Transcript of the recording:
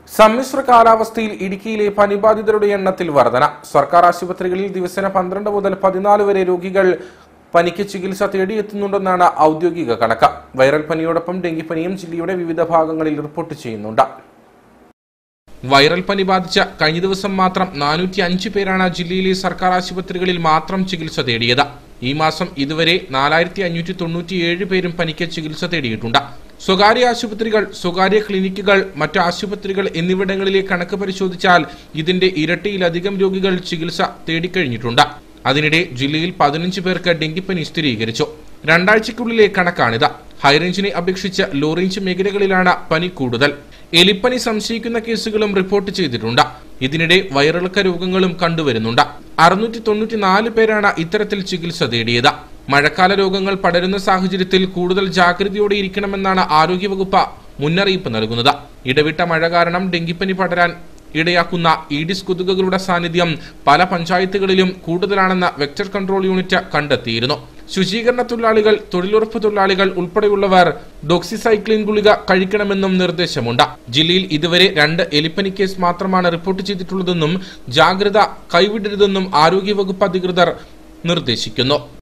സമ്മിശ്ര കാലാവസ്ഥയിൽ ഇടുക്കിയിലെ പനിബാധിതരുടെ എണ്ണത്തിൽ വർധന സർക്കാർ ആശുപത്രികളിൽ ദിവസേന പന്ത്രണ്ട് മുതൽ പതിനാല് വരെ രോഗികൾ പനിക്ക് ചികിത്സ തേടിയെത്തുന്നുണ്ടെന്നാണ് ഔദ്യോഗിക കണക്ക് വൈറൽ പനിയോടൊപ്പം ഡെങ്കിപ്പനിയും ജില്ലയുടെ വിവിധ ഭാഗങ്ങളിൽ റിപ്പോർട്ട് ചെയ്യുന്നുണ്ട് വൈറൽ പനി ബാധിച്ച കഴിഞ്ഞ ദിവസം മാത്രം നാനൂറ്റി അഞ്ച് പേരാണ് ജില്ലയിലെ സർക്കാർ ആശുപത്രികളിൽ മാത്രം ചികിത്സ തേടിയത് ഈ മാസം ഇതുവരെ നാലായിരത്തി അഞ്ഞൂറ്റി തൊണ്ണൂറ്റിയേഴ് പേരും പനിക്ക് ചികിത്സ തേടിയിട്ടുണ്ട് സ്വകാര്യ ആശുപത്രികൾ സ്വകാര്യ ക്ലിനിക്കുകൾ മറ്റ് ആശുപത്രികൾ എന്നിവിടങ്ങളിലെ കണക്ക് പരിശോധിച്ചാൽ ഇതിന്റെ ഇരട്ടിയിലധികം രോഗികൾ ചികിത്സ തേടിക്കഴിഞ്ഞിട്ടുണ്ട് അതിനിടെ ജില്ലയിൽ പതിനഞ്ച് പേർക്ക് ഡെങ്കിപ്പനി സ്ഥിരീകരിച്ചു രണ്ടാഴ്ചയ്ക്കുള്ളിലെ കണക്കാണിത് ഹൈറേഞ്ചിനെ അപേക്ഷിച്ച് ലോ റേഞ്ച് മേഖലകളിലാണ് പനി കൂടുതൽ എലിപ്പനി സംശയിക്കുന്ന കേസുകളും റിപ്പോർട്ട് ചെയ്തിട്ടുണ്ട് ഇതിനിടെ വയറിളക്ക രോഗങ്ങളും കണ്ടുവരുന്നുണ്ട് അറുന്നൂറ്റി തൊണ്ണൂറ്റിനാല് പേരാണ് ഇത്തരത്തിൽ ചികിത്സ തേടിയത് മഴക്കാല രോഗങ്ങൾ പടരുന്ന സാഹചര്യത്തിൽ കൂടുതൽ ജാഗ്രതയോടെ ഇരിക്കണമെന്നാണ് ആരോഗ്യവകുപ്പ് മുന്നറിയിപ്പ് നൽകുന്നത് ഇടവിട്ട മഴ കാരണം ഡെങ്കിപ്പനി പടരാൻ ഇടയാക്കുന്ന ഈഡിസ് കൊതുകുകളുടെ സാന്നിധ്യം പല പഞ്ചായത്തുകളിലും കൂടുതലാണെന്ന് വെക്ടർ കൺട്രോൾ യൂണിറ്റ് കണ്ടെത്തിയിരുന്നു ശുചീകരണ തൊഴിലാളികൾ തൊഴിലുറപ്പ് തൊഴിലാളികൾ ഉൾപ്പെടെയുള്ളവർ ഡോക്സിസൈക്ലിൻ ഗുളിക കഴിക്കണമെന്നും നിർദ്ദേശമുണ്ട് ജില്ലയിൽ ഇതുവരെ രണ്ട് എലിപ്പനി കേസ് മാത്രമാണ് റിപ്പോർട്ട് ചെയ്തിട്ടുള്ളതെന്നും ജാഗ്രത കൈവിടരുതെന്നും ആരോഗ്യവകുപ്പ് അധികൃതർ നിർദ്ദേശിക്കുന്നു